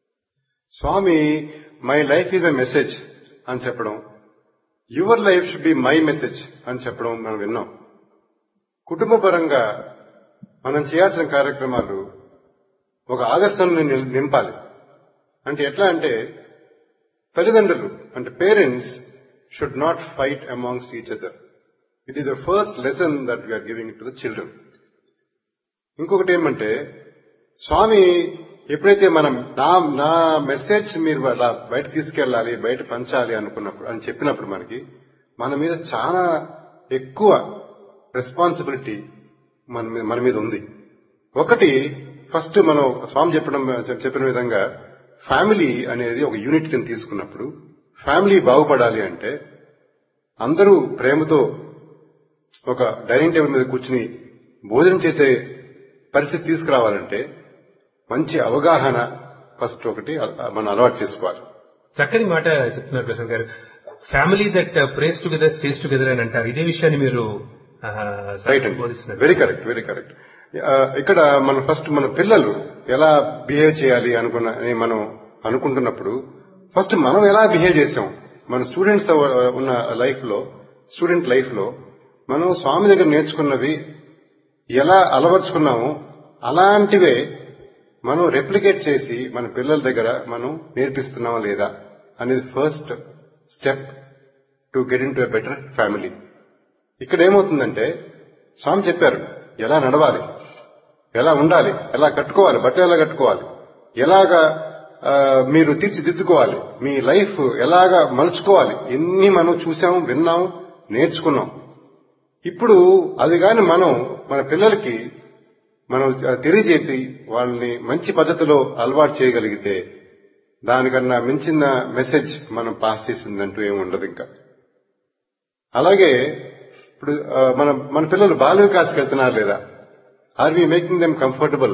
Swami my life is a message అని చెప్పడం your life should be my message అని చెప్పడం మనం విన్నాం కుటుంబ పరంగా మనం చేయాల్సిన కార్యక్రమాలు ఒక ఆదర్శాన్ని నిల్- నింపాలి అంటే ఎట్లా అంటే తల్లిదండ్రులు అంటే parents should not fight amongst each other it is the first lesson that we are giving to the children ఇంకొకటి ఏమంటే స్వామి ఎప్పుడైతే మనం నా నా మెసేజ్ మీరు అలా బయట తీసుకెళ్ళాలి బయట పంచాలి అనుకున్నప్పుడు అని చెప్పినప్పుడు మనకి మన మీద చాలా ఎక్కువ రెస్పాన్సిబిలిటీ మన మీద మన మీద ఉంది ఒకటి ఫస్ట్ మనం స్వామి చెప్పడం చెప్పిన విధంగా ఫ్యామిలీ అనేది ఒక యూనిట్ కింద తీసుకున్నప్పుడు ఫ్యామిలీ బాగుపడాలి అంటే అందరూ ప్రేమతో ఒక డైనింగ్ టేబుల్ మీద కూర్చుని భోజనం చేసే పరిస్థితి తీసుకురావాలంటే మంచి అవగాహన ఫస్ట్ ఒకటి అ- మనం అలవాటు చేసుకోవాలి చక్కని మాట చెప్తున్నారు Prasad garu family that prays together stays together అని అంటారు ఇదే విషయాన్ని మీరు ఆ, రైట్ అండి బోధిస్తున్నారు వెరీ కరెక్ట్ వెరీ కరెక్ట్ ఇక్కడ మనం ఫస్ట్ మన పిల్లలు ఎలా బిహేవ్ చేయాలి అనుకున్న అని మనం అనుకుంటున్నప్పుడు ఫస్ట్ మనం ఎలా బిహేవ్ చేసాం మన స్టూడెంట్స్ ఉన్న లైఫ్ లో స్టూడెంట్ లైఫ్ లో మనం స్వామి దగ్గర నేర్చుకున్నవి ఎలా అలవర్చుకున్నామో అలాంటివే మనం రెప్లికేట్ చేసి మన పిల్లల దగ్గర మనం నేర్పిస్తున్నామా లేదా అనేది first step to get into a better family ఇక్కడ ఏమవుతుందంటే స్వామి చెప్పారు ఎలా నడవాలి ఎలా ఉండాలి ఎలా కట్టుకోవాలి బట్టలు ఎలా కట్టుకోవాలి ఎలాగా ఆ, మీరు తీర్చిదిద్దుకోవాలి మీ లైఫ్ ఎలాగా మలుచుకోవాలి ఎన్ని మనం చూసాం విన్నాం నేర్చుకున్నాం ఇప్పుడు అది కాని మనం మన పిల్లలకి మనం తెలియజేసి వాళ్ళని మంచి పద్ధతిలో అలవాటు చేయగలిగితే దానికన్నా మించిన మెసేజ్ మనం పాస్ చేసిందంటూ ఏమి ఉండదు ఇంకా అలాగే ఇప్పుడు ఆ, మన మన పిల్లలు బాల వికాస్కి వెళ్తున్నారు లేదా are we making them comfortable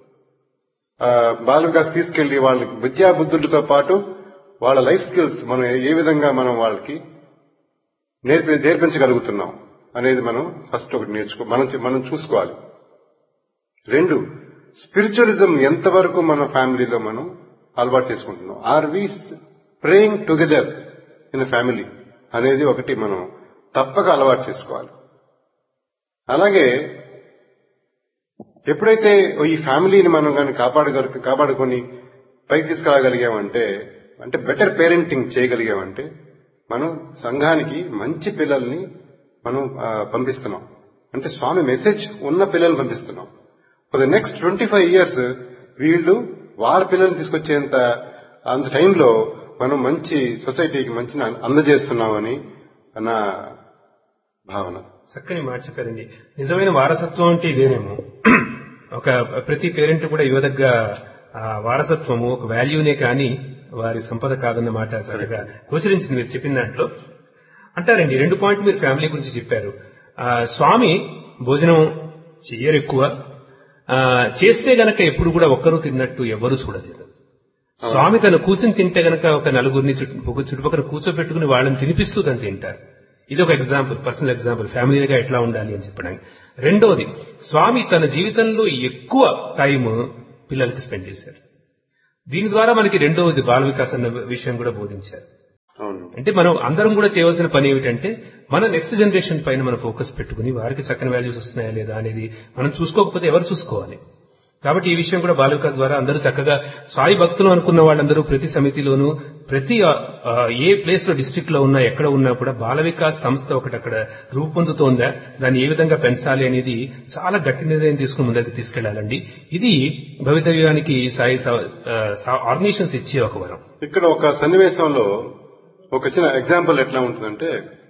Bala Vikas తీసుకెళ్లి వాళ్ళకి విద్యా బుద్ధులతో పాటు వాళ్ళ లైఫ్ స్కిల్స్ మనం ఏ విధంగా మనం వాళ్ళకి నేర్పి నేర్పించగలుగుతున్నాం అనేది మనం ఫస్ట్ ఒకటి నేర్చుకో మనం మనం చూసుకోవాలి రెండు స్పిరిచువలిజం ఎంతవరకు మన ఫ్యామిలీలో మనం అలవాటు చేసుకుంటున్నాం are we praying together in family అనేది ఒకటి మనం తప్పక అలవాటు చేసుకోవాలి అలాగే ఎప్పుడైతే ఈ ఫ్యామిలీని మనం కానీ కాపాడగల కాపాడుకొని పైకి తీసుకురాగలిగామంటే అంటే బెటర్ పేరెంటింగ్ చేయగలిగామంటే మనం సంఘానికి మంచి పిల్లల్ని మనం ఆ, పంపిస్తున్నాం అంటే స్వామి మెసేజ్ ఉన్న పిల్లల్ని పంపిస్తున్నాం for the next twenty five years వీళ్ళు వాళ్ళ పిల్లల్ని తీసుకొచ్చేంత అంత టైంలో మనం మంచి సొసైటీకి మంచి అందజేస్తున్నామని నా భావన చక్కని మాట చెప్పారండి నిజమైన వారసత్వం అంటే ఇదేనేమో ఒక ప్రతి పేరెంట్ కూడా ఇవ్వదగ్గ ఆ వారసత్వము ఒక వాల్యూనే కానీ వారి సంపద కాదన్న మాట చక్కగా గోచరించింది మీరు చెప్పిన దాంట్లో అంటారండి రెండు పాయింట్లు మీరు ఫ్యామిలీ గురించి చెప్పారు ఆ, స్వామి భోజనం చెయ్యరు ఎక్కువ ఆ, చేస్తే గనక ఎప్పుడు కూడా ఒక్కరూ తిన్నట్టు ఎవరూ చూడలేదు స్వామి తను కూర్చుని తింటే గనక ఒక నలుగురిని చుట్టు- ఒక చుట్టుపక్కల కూర్చోబెట్టుకుని వాళ్ళని తినిపిస్తూ తను తింటారు ఇది ఒక ఎగ్జాంపుల్ పర్సనల్ ఎగ్జాంపుల్ ఫ్యామిలీగా ఎట్లా ఉండాలి అని చెప్పడానికి రెండోది స్వామి తన జీవితంలో ఎక్కువ టైం పిల్లలకి స్పెండ్ చేశారు దీని ద్వారా మనకి రెండవది బాల వికాస్ అన్న విషయం కూడా బోధించారు అవును అంటే మనం అందరం కూడా చేయవలసిన పని ఏమిటంటే మన నెక్స్ట్ జనరేషన్ పైన మనం ఫోకస్ పెట్టుకుని వారికి చక్కని వాల్యూస్ వస్తున్నాయా లేదా అనేది మనం చూసుకోకపోతే ఎవరు చూసుకోవాలి కాబట్టి ఈ విషయం కూడా బాల వికాస్ ద్వారా అందరూ చక్కగా సాయి భక్తులు అనుకున్న వాళ్ళందరూ ప్రతి సమితిలోనూ ప్రతి ఆ, ఆ, ఏ ప్లేస్ లో డిస్ట్రిక్ట్ లో ఉన్నా ఎక్కడ ఉన్నా కూడా బాల వికాస్ సంస్థ ఒకటి అక్కడ రూపొందుతోందా దాన్ని ఏ విధంగా పెంచాలి అనేది చాలా గట్టి నిర్ణయం తీసుకుని ముందరికి తీసుకెళ్లాలండి ఇది భవితవ్యానికి సాయి ఆర్గనైజేషన్స్ ఇచ్చే ఒక వరం ఇక్కడ ఒక సన్నివేశంలో ఒక చిన్న ఎగ్జాంపుల్ ఎట్లా ఉంటుందంటే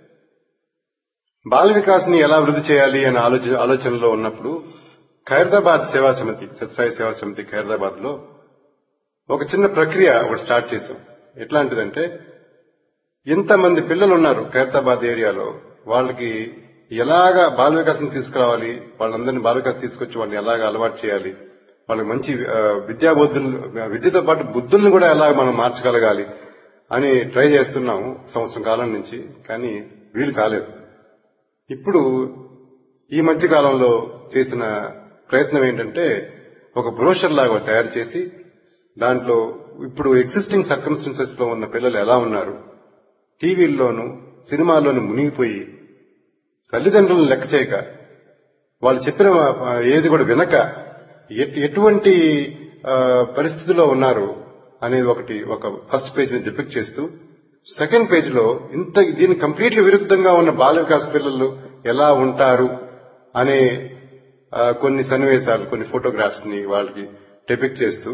బాల వికాస్ ని ఎలా వృద్ధి చేయాలి అనే ఆలోచన ఆలోచనలో ఉన్నప్పుడు ఖైరదాబాద్ సేవా సమితి సత్సాయి సేవా సమితి ఖైరదాబాద్ లో ఒక చిన్న ప్రక్రియ ఒకటి స్టార్ట్ చేశాం ఎట్లాంటిదంటే ఇంతమంది పిల్లలు ఉన్నారు ఖైరతాబాద్ ఏరియాలో వాళ్ళకి ఎలాగా బాల వికాసం తీసుకురావాలి వాళ్ళందరినీ బాల వికాస్ తీసుకొచ్చి వాళ్ళని ఎలాగా అలవాటు చేయాలి వాళ్ళకి మంచి ఆ, విద్యా బుద్ధులు విద్యతో పాటు బుద్ధుల్ని కూడా ఎలా మనం మార్చగలగాలి అని ట్రై చేస్తున్నాము సంవత్సరం కాలం నుంచి కానీ వీలు కాలేదు ఇప్పుడు ఈ మధ్య కాలంలో చేసిన ప్రయత్నం ఏంటంటే ఒక బ్రోషర్ లాగా తయారు చేసి దాంట్లో ఇప్పుడు ఎగ్జిస్టింగ్ సర్కమ్స్టెన్సెస్ లో ఉన్న పిల్లలు ఎలా ఉన్నారు టీవీల్లోనూ సినిమాల్లోనూ మునిగిపోయి తల్లిదండ్రులను లెక్క చేయక వాళ్ళు చెప్పిన ఆ, ఏది కూడా వినక ఎట్- ఎటువంటి ఆ, పరిస్థితిలో ఉన్నారు అనేది ఒకటి ఒక ఫస్ట్ పేజ్ మీద డిపిక్ట్ చేస్తూ సెకండ్ పేజ్ లో ఇంత దీని కంప్లీట్ గా విరుద్ధంగా ఉన్న బాల వికాస్ పిల్లలు ఎలా ఉంటారు అనే ఆ, కొన్ని సన్నివేశాలు కొన్ని ఫోటోగ్రాఫ్స్ ని వాళ్ళకి డిపిక్ట్ చేస్తూ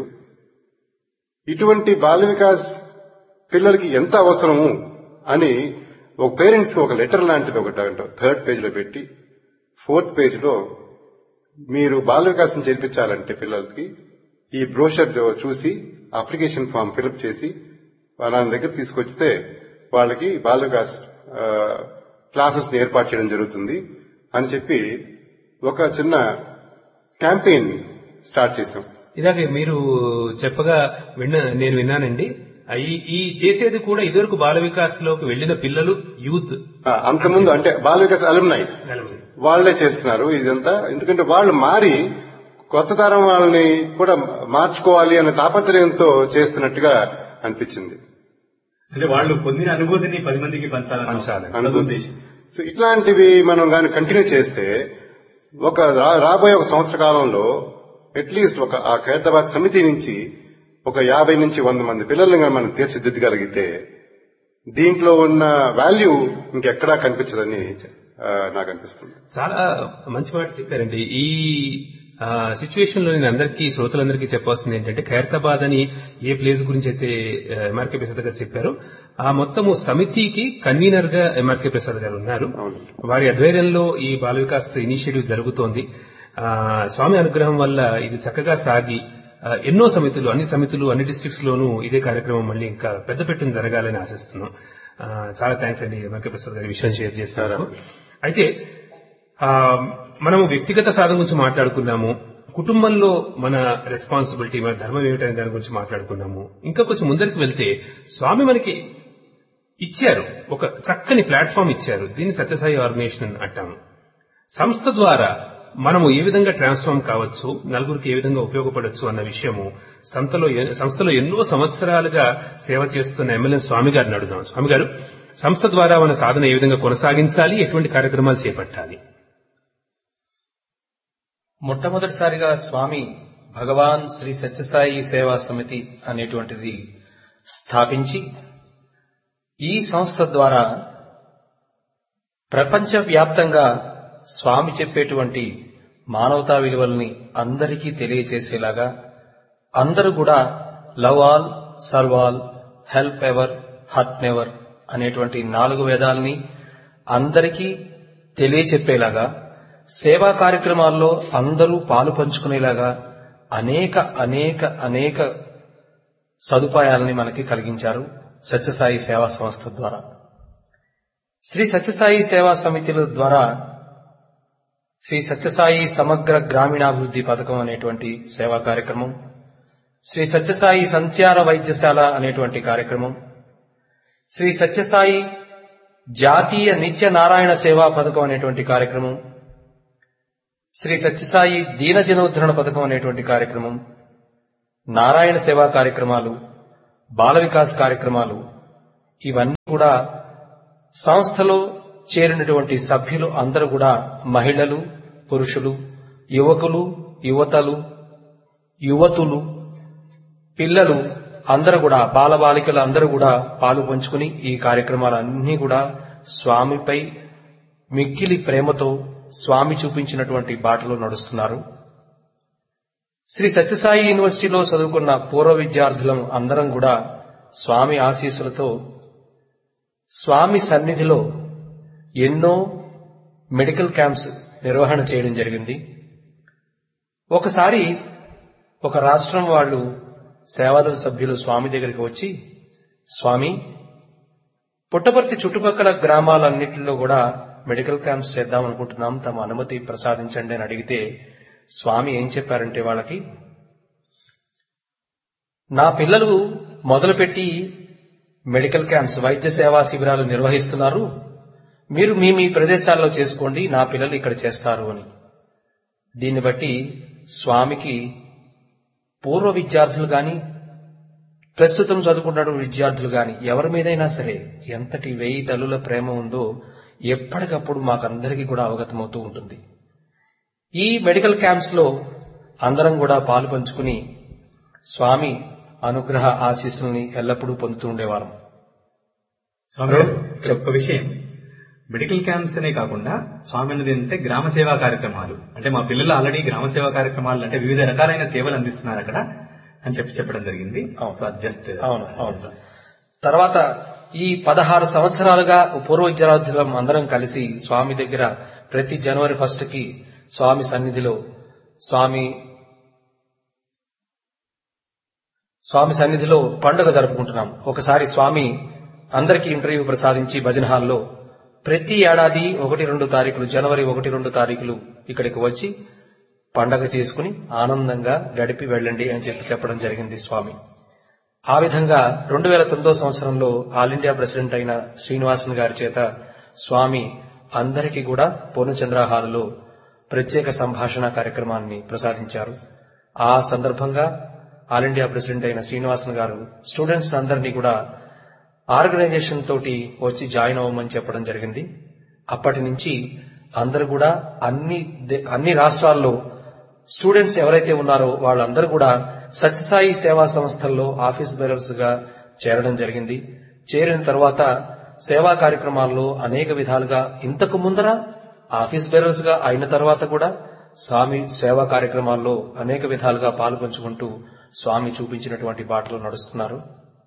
ఇటువంటి బాల వికాస్ పిల్లలకి ఎంత అవసరము అని ఒక పేరెంట్స్ కి ఒక లెటర్ లాంటిది ఒకటి థర్డ్ పేజ్ లో పెట్టి ఫోర్త్ పేజ్ లో మీరు బాల వికాసం చేర్పించాలంటే పిల్లలకి ఈ బ్రోషర్ చూసి అప్లికేషన్ ఫామ్ ఫిలప్ చేసి వాళ్ళ దగ్గర తీసుకొచ్చితే వాళ్ళకి బాల వికాస్ క్లాసెస్ ని ఏర్పాటు చేయడం జరుగుతుంది అని చెప్పి ఒక చిన్న క్యాంపెయిన్ స్టార్ట్ చేశాం ఇలాగే మీరు చెప్పగా విన్న నేను విన్నానండి ఆ, ఈ ఈ చేసేది కూడా ఇదివరకు బాల వికాస్ లోకి వెళ్లిన పిల్లలు యూత్ ఆ, అంతకుముందు అంటే బాల వికాస్ అలుమ్నాయి వాళ్లే చేస్తున్నారు ఇదంతా ఎందుకంటే వాళ్ళు మారి కొత్త తరం వాళ్ళని కూడా మార్చుకోవాలి అనే తాపత్రయంతో చేస్తున్నట్టుగా అనిపించింది అంటే వాళ్ళు పొందిన అనుభూతిని పది మందికి పంచాలని పంచాలని. సదుద్దేశం సో ఇట్లాంటివి మనం గాని కంటిన్యూ చేస్తే ఒక రా- రాబోయే ఒక సంవత్సర కాలంలో అట్లీస్ట్ ఒక ఆ ఖైరతాబాద్ సమితి నుంచి ఒక యాభై నుంచి వంద మంది పిల్లల్ని గాని మనం తీర్చిదిద్దగలిగితే దీంట్లో ఉన్న వాల్యూ ఇంకెక్కడా కనిపించదని ఆ, నాకు అనిపిస్తుంది చాలా మంచి మాట చెప్పారండి ఈ సిచ్యువేషన్ లో నేను అందరికీ శ్రోతలందరికీ చెప్పాల్సింది ఏంటంటే ఖైరతాబాద్ అని ఏ ప్లేస్ గురించి అయితే ఎంఆర్కే ప్రసాద్ గారు చెప్పారో ఆ మొత్తము సమితికి కన్వీనర్ గా ఎంఆర్కే ప్రసాద్ గారు ఉన్నారు అవును వారి ఆధ్వర్యంలో ఈ బాల వికాస్ ఇనిషియేటివ్ జరుగుతోంది ఆ, స్వామి అనుగ్రహం వల్ల ఇది చక్కగా సాగి ఆ, ఎన్నో సమితులు అన్ని సమితులు అన్ని డిస్ట్రిక్ట్స్ లోనూ ఇదే కార్యక్రమం మళ్ళీ ఇంకా పెద్ద పెట్టున జరగాలని ఆశిస్తున్నాం ఆ, చాలా థ్యాంక్స్ అండి ఎంఆర్కే ప్రసాద్ గారి విషయం షేర్ చేస్తారు అయితే ఆ, మనము వ్యక్తిగత సాధన గురించి మాట్లాడుకున్నాము కుటుంబంలో మన రెస్పాన్సిబిలిటీ మన ధర్మం ఏమిటనే దాని గురించి మాట్లాడుకున్నాము ఇంకా కొంచెం ముందరికి వెళ్తే స్వామి మనకి ఇచ్చారు ఒక చక్కని ప్లాట్ఫామ్ ఇచ్చారు దీన్ని సత్యసాయి ఆర్గనైజేషన్ అంటాము సంస్థ ద్వారా మనము ఏ విధంగా ట్రాన్స్ఫార్మ్ కావచ్చు నలుగురికి ఏ విధంగా ఉపయోగపడొచ్చు అన్న విషయము సంస్థలో ఎ- సంస్థలో ఎన్నో సంవత్సరాలుగా సేవ చేస్తున్న ఎమ్మెల్యే స్వామి గారిని అడుగుదాం స్వామి గారు సంస్థ ద్వారా మన సాధన ఏ విధంగా కొనసాగించాలి ఎటువంటి కార్యక్రమాలు చేపట్టాలి మొట్టమొదటిసారిగా స్వామి భగవాన్ శ్రీ సత్యసాయి సేవా సమితి అనేటువంటిది స్థాపించి ఈ సంస్థ ద్వారా ప్రపంచవ్యాప్తంగా స్వామి చెప్పేటువంటి మానవతా విలువల్ని అందరికీ తెలియచేసేలాగా అందరూ కూడా love all serve all help ever hurt never అనేటువంటి నాలుగు వేదాల్ని అందరికీ తెలియచెప్పేలాగా సేవా కార్యక్రమాల్లో అందరూ పాలు పంచుకునేలాగా అనేక అనేక అనేక సదుపాయాలని మనకి కలిగించారు సత్యసాయి సేవా సంస్థ ద్వారా శ్రీ సత్యసాయి సేవా సమితిల ద్వారా శ్రీ సత్యసాయి సమగ్ర గ్రామీణాభివృద్ధి పథకం అనేటువంటి సేవా కార్యక్రమం శ్రీ సత్యసాయి సంచార వైద్యశాల అనేటువంటి కార్యక్రమం శ్రీ సత్యసాయి జాతీయ నిత్య నారాయణ సేవా పథకం అనేటువంటి కార్యక్రమం శ్రీ సత్యసాయి దీన జనోద్ధరణ పథకం అనేటువంటి కార్యక్రమం నారాయణ సేవా కార్యక్రమాలు బాల వికాస్ కార్యక్రమాలు ఇవన్నీ కూడా సంస్థలో చేరినటువంటి సభ్యులు అందరూ కూడా మహిళలు పురుషులు యువకులు యువతలు యువతులు పిల్లలు అందరూ కూడా బాలబాలికలు అందరూ కూడా పాలు పంచుకుని ఈ కార్యక్రమాలన్నీ కూడా స్వామిపై మిక్కిలి ప్రేమతో స్వామి చూపించినటువంటి బాటలో నడుస్తున్నారు శ్రీ సత్యసాయి యూనివర్సిటీలో చదువుకున్న పూర్వ విద్యార్థులం అందరం కూడా స్వామి ఆశీస్సులతో స్వామి సన్నిధిలో ఎన్నో మెడికల్ క్యాంప్స్ నిర్వహణ చేయడం జరిగింది ఒకసారి ఒక రాష్ట్రం వాళ్ళు సేవాదళ సభ్యులు స్వామి దగ్గరికి వచ్చి స్వామి పుట్టపర్తి చుట్టుపక్కల గ్రామాలన్నింటిలో కూడా మెడికల్ క్యాంప్స్ చేద్దాం అనుకుంటున్నాం తమ అనుమతి ప్రసాదించండి అని అడిగితే స్వామి ఏం చెప్పారంటే వాళ్ళకి నా పిల్లలు మొదలుపెట్టి మెడికల్ క్యాంప్స్ వైద్య సేవా శిబిరాలు నిర్వహిస్తున్నారు మీరు మీ మీ ప్రదేశాల్లో చేసుకోండి నా పిల్లలు ఇక్కడ చేస్తారు అని దీన్ని బట్టి స్వామికి పూర్వ విద్యార్థులు గాని ప్రస్తుతం చదువుకుంటున్న విద్యార్థులు గాని ఎవరి మీదైనా సరే ఎంతటి వెయ్యి తల్లుల ప్రేమ ఉందో ఎప్పటికప్పుడు మాకందరికీ కూడా అవగతమవుతూ ఉంటుంది ఈ మెడికల్ క్యాంప్స్ లో అందరం కూడా పాలు పంచుకుని స్వామి అనుగ్రహ ఆశీస్సుల్ని ఎల్లప్పుడూ పొందుతూ ఉండేవారం స్వామి గారు, ఇక్కడ ఒక్క విషయం మెడికల్ క్యాంప్స్ అనే కాకుండా స్వామి అన్నది ఏంటంటే గ్రామ సేవా కార్యక్రమాలు అంటే మా పిల్లలు ఆల్రెడీ గ్రామ సేవా కార్యక్రమాలు అంటే వివిధ రకాలైన సేవలు అందిస్తున్నారు అక్కడ అని చెప్పి చెప్పడం జరిగింది అవును. సో అది జస్ట్ అవును అవును తర్వాత ఈ పదహారు సంవత్సరాలుగా పూర్వ విద్యార్థులం అందరం కలిసి స్వామి దగ్గర ప్రతి జనవరి ఫస్ట్ కి స్వామి సన్నిధిలో స్వామి స్వామి సన్నిధిలో పండుగ జరుపుకుంటున్నాం ఒకసారి స్వామి అందరికీ ఇంటర్వ్యూ ప్రసాదించి భజన హాల్లో ప్రతి ఏడాది ఒకటి రెండు తారీఖులు జనవరి ఒకటి రెండు తారీఖులు ఇక్కడికి వచ్చి పండగ చేసుకుని ఆనందంగా గడిపి వెళ్ళండి అని చెప్పి చెప్పడం జరిగింది స్వామి ఆ విధంగా రెండు వేల తొమ్మిదో సంవత్సరంలో ఆల్ ఇండియా ప్రెసిడెంట్ అయిన శ్రీనివాసన్ గారి చేత స్వామి అందరికీ కూడా పూర్ణచంద్ర హాలులో ప్రత్యేక సంభాషణ కార్యక్రమాన్ని ప్రసాదించారు ఆ సందర్భంగా ఆల్ ఇండియా ప్రెసిడెంట్ అయిన శ్రీనివాసన్ గారు స్టూడెంట్స్ అందరినీ కూడా ఆర్గనైజేషన్ తోటి వచ్చి జాయిన్ అవ్వమని చెప్పడం జరిగింది అప్పటి నుంచి అందరూ కూడా అన్ని దే- అన్ని రాష్ట్రాల్లో స్టూడెంట్స్ ఎవరైతే ఉన్నారో వాళ్ళందరూ కూడా సత్యసాయి సేవా సంస్థల్లో ఆఫీస్ బేరర్స్ గా చేరడం జరిగింది చేరిన తర్వాత సేవా కార్యక్రమాల్లో అనేక విధాలుగా ఇంతకు ముందర ఆఫీస్ బేరర్స్ గా అయిన తర్వాత కూడా స్వామి సేవా కార్యక్రమాల్లో అనేక విధాలుగా పాల్పంచుకుంటూ స్వామి చూపించినటువంటి బాటలో నడుస్తున్నారు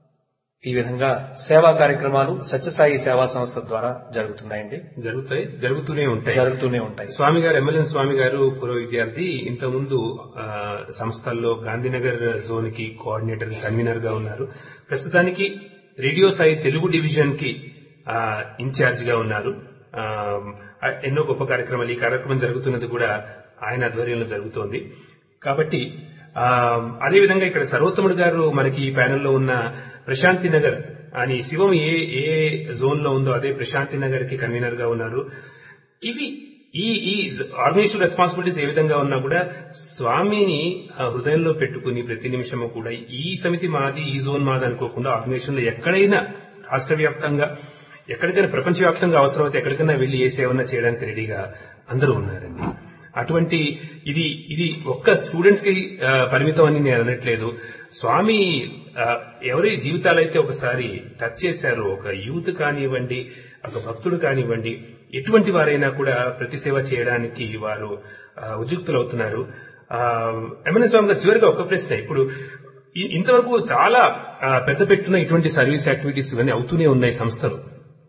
ఈ విధంగా సేవా కార్యక్రమాలు సత్యసాయి సేవా సంస్థ ద్వారా జరుగుతున్నాయండి జరుగుతాయి జరుగుతూనే ఉంటాయి జరుగుతూనే ఉంటాయి స్వామి గారు ఎమ్మెల్యే స్వామి గారు పూర్వ విద్యార్థి ఇంతకుముందు ఆ, సంస్థల్లో గాంధీనగర్ జోన్ కి కోఆర్డినేటర్ కన్వీనర్ గా ఉన్నారు ప్రస్తుతానికి రేడియో సాయి తెలుగు డివిజన్ కి ఆ, ఇన్ఛార్జ్ గా ఉన్నారు ఆ, ఎన్నో గొప్ప కార్యక్రమాలు ఈ కార్యక్రమం జరుగుతున్నది కూడా ఆయన ఆధ్వర్యంలో జరుగుతోంది కాబట్టి ఆ, అదేవిధంగా ఇక్కడ సర్వోత్తముడు గారు మనకి ఈ ప్యానెల్లో ఉన్న ప్రశాంతి నగర్ అని శివం ఏ ఏ జోన్ లో ఉందో అదే ప్రశాంతి నగర్ కి కన్వీనర్ గా ఉన్నారు ఇవి ఈ ఈ ఆర్గనైజేషన్ రెస్పాన్సిబిలిటీస్ ఏ విధంగా ఉన్నా కూడా స్వామిని ఆ, హృదయంలో పెట్టుకుని ప్రతి నిమిషము కూడా ఈ సమితి మాది ఈ జోన్ మాది అనుకోకుండా ఆర్గనైజేషన్ లో ఎక్కడైనా రాష్ట్ర వ్యాప్తంగా ఎక్కడికైనా ప్రపంచవ్యాప్తంగా అవసరమైతే ఎక్కడికైనా వెళ్లి ఏ సేవన్నా చేయడానికి రెడీగా అందరూ ఉన్నారండి అటువంటి ఇది ఇది ఒక్క స్టూడెంట్స్ కి ఆ, పరిమితం అని నేను అనట్లేదు స్వామి ఆ, ఎవరి జీవితాలైతే ఒకసారి టచ్ చేశారో ఒక యూత్ కానివ్వండి ఒక భక్తుడు కానివ్వండి ఎటువంటి వారైనా కూడా ప్రతి సేవ చేయడానికి వారు ఆ, ఉద్యుక్తులవుతున్నారు ఆ, ఎమ్మెల్యే స్వామి గారు చివరిగా ఒక ప్రశ్న ఇప్పుడు ఇ- ఇంతవరకు చాలా ఆ, పెద్ద పెట్టున ఇటువంటి సర్వీస్ యాక్టివిటీస్ ఇవన్నీ అవుతూనే ఉన్నాయి సంస్థలు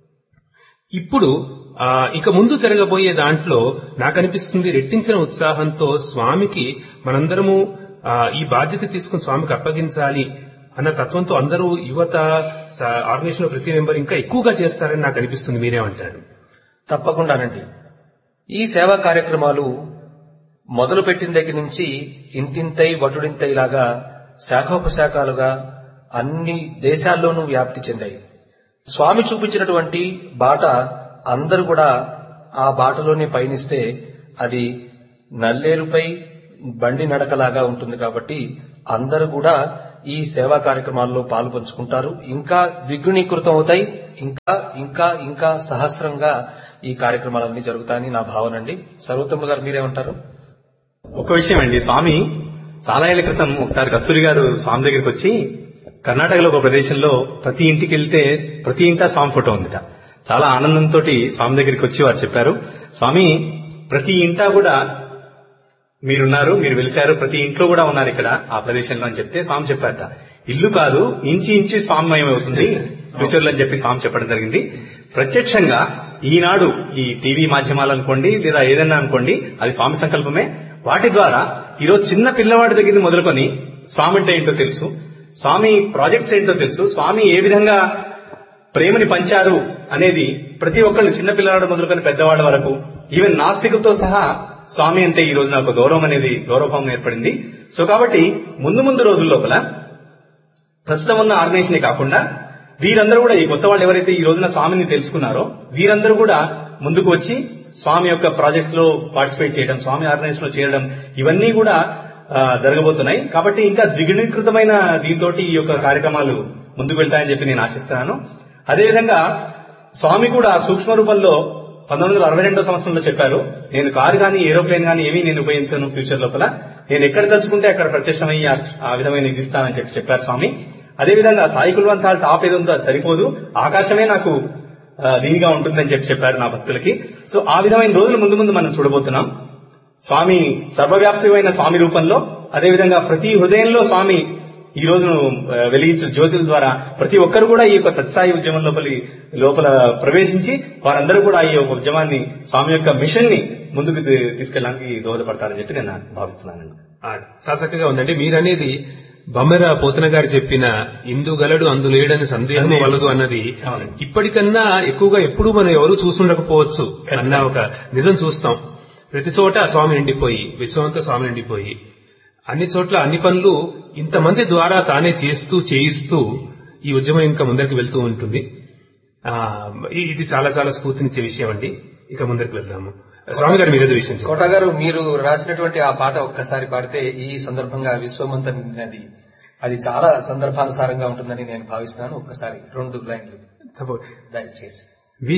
ఇప్పుడు ఆ, ఇక ముందు జరగబోయే దాంట్లో నాకు అనిపిస్తుంది రెట్టించిన ఉత్సాహంతో స్వామికి మనందరము ఆ, ఈ బాధ్యత తీసుకుని స్వామికి అప్పగించాలి అన్న తత్వంతో అందరూ యువత స- ఆర్గనైజేషన్ లో ప్రతి మెంబర్ ఇంకా ఎక్కువగా చేస్తారని నాకు అనిపిస్తుంది మీరేమంటారు తప్పకుండానండి ఈ సేవా కార్యక్రమాలు మొదలు పెట్టిన దగ్గర నుంచి ఇంతింతై వటుడింతై లాగా శాఖోపశాఖలుగా అన్ని దేశాల్లోనూ వ్యాప్తి చెందాయి స్వామి చూపించినటువంటి బాట అందరూ కూడా ఆ బాటలోనే పయనిస్తే అది నల్లేరుపై బండి నడకలాగా ఉంటుంది కాబట్టి అందరూ కూడా ఈ సేవా కార్యక్రమాల్లో పాలు పంచుకుంటారు ఇంకా ద్విగుణీకృతం అవుతాయి ఇంకా ఇంకా ఇంకా సహస్రంగా ఈ కార్యక్రమాలన్నీ జరుగుతాయని నా భావన అండి సర్వోత్తములు గారు మీరేమంటారు ఒక విషయం అండి స్వామి చాలా ఏళ్ల క్రితం ఒకసారి కస్తూరి గారు స్వామి దగ్గరికి వచ్చి కర్ణాటకలో ఒక ప్రదేశంలో ప్రతి ఇంటికి వెళ్తే ప్రతి ఇంటా స్వామి ఫోటో ఉందిట చాలా ఆనందంతో స్వామి దగ్గరికి వచ్చి వారు చెప్పారు స్వామి ప్రతి ఇంటా కూడా మీరున్నారు మీరు వెలిశారు ప్రతి ఇంట్లో కూడా ఉన్నారు ఇక్కడ ఆ ప్రదేశంలో అని చెప్తే స్వామి చెప్పారట ఇల్లు కాదు ఇంచి ఇంచి స్వామిమయం అవుతుంది ఫ్యూచర్ లో అని చెప్పి స్వామి చెప్పడం జరిగింది ప్రత్యక్షంగా ఈనాడు ఈ టీవీ మాధ్యమాలు అనుకోండి లేదా ఏదైనా అనుకోండి అది స్వామి సంకల్పమే వాటి ద్వారా ఈరోజు చిన్న పిల్లవాడి దగ్గర మొదలుకొని స్వామి అంటే ఏంటో తెలుసు స్వామి ప్రాజెక్ట్స్ ఏంటో తెలుసు స్వామి ఏ విధంగా ప్రేమని పంచారు అనేది ప్రతి ఒక్కళ్ళు చిన్న పిల్లవాడు మొదలుకొని పెద్దవాళ్ళ వరకు ఈవెన్ నాస్తికులతో సహా స్వామి అంటే ఈ రోజున ఒక గౌరవం అనేది గౌరవభావం ఏర్పడింది సో కాబట్టి ముందు ముందు రోజుల లోపల ప్రస్తుతం ఉన్న ఆర్గనైజేషన్ కాకుండా వీరందరూ కూడా ఈ కొత్త వాళ్ళు ఎవరైతే ఈ రోజున స్వామిని తెలుసుకున్నారో వీరందరూ కూడా ముందుకు వచ్చి స్వామి యొక్క ప్రాజెక్ట్స్ లో పార్టిసిపేట్ చేయడం స్వామి ఆర్గనైజేషన్ లో చేరడం ఇవన్నీ కూడా ఆ, జరగబోతున్నాయి కాబట్టి ఇంకా ద్విగుణీకృతమైన దీంతో ఈ యొక్క కార్యక్రమాలు ముందుకు వెళ్తాయని చెప్పి నేను ఆశిస్తున్నాను అదేవిధంగా స్వామి కూడా సూక్ష్మ రూపంలో పంతొమ్మిది వందల అరవై రెండో సంవత్సరంలో చెప్పారు నేను కారు కానీ ఏరోప్లేన్ కానీ ఏమీ నేను ఉపయోగించను ఫ్యూచర్ లోపల నేను ఎక్కడ తలుచుకుంటే అక్కడ ప్రత్యక్షమయ్యి ఆ- ఆ విధమైన ఇది ఇస్తానని చెప్పి చెప్పారు స్వామి అదేవిధంగా సాయి కుల్వంతాల టాప్ ఏదో ఉందో అది సరిపోదు ఆకాశమే నాకు ఆ, దీనిగా ఉంటుందని చెప్పి చెప్పారు నా భక్తులకి సో ఆ విధమైన రోజులు ముందు ముందు మనం చూడబోతున్నాం స్వామి సర్వవ్యాప్తిమైన స్వామి రూపంలో అదేవిధంగా ప్రతి హృదయంలో స్వామి ఈ రోజు వెలిగించిన జ్యోతుల ద్వారా ప్రతి ఒక్కరు కూడా ఈ యొక్క సత్సాయి ఉద్యమం లోపలి లోపల ప్రవేశించి వారందరూ కూడా ఈ యొక్క ఉద్యమాన్ని స్వామి యొక్క మిషన్ ని ముందుకు తీ- తీసుకెళ్ళడానికి దోహదపడతారని చెప్పి నేను భావిస్తున్నానండి ఆ, చాలా చక్కగా ఉందండి మీరనేది బమ్మెర పోతన గారు చెప్పిన ఇందు గలడు అందులేడని సందేహం వలదు అన్నది అవునండి. ఇప్పటికన్నా ఎక్కువగా ఎప్పుడు మనం ఎవరు చూసుండకపోవచ్చు అన్న ఒక నిజం చూస్తాం ప్రతి చోట స్వామి నిండిపోయి విశ్వమంతా స్వామి నిండిపోయి అన్ని చోట్ల అన్ని పనులు ఇంతమంది ద్వారా తానే చేస్తూ చేయిస్తూ ఈ ఉద్యమం ఇంకా ముందరికి వెళ్తూ ఉంటుంది ఆ ఇ- ఇది చాలా చాలా స్ఫూర్తినిచ్చే విషయం అండి ఇక ముందరికి వెళ్దాము స్వామి గారు మీరేదో విషయం చెప్పండి. కోట గారు మీరు రాసినటువంటి ఆ పాట ఒక్కసారి పాడితే ఈ సందర్భంగా విశ్వమంత నిండినది అది చాలా సందర్భానుసారంగా ఉంటుందని నేను భావిస్తున్నాను ఒక్కసారి రెండు లైన్లు తప్ప- దయచేసి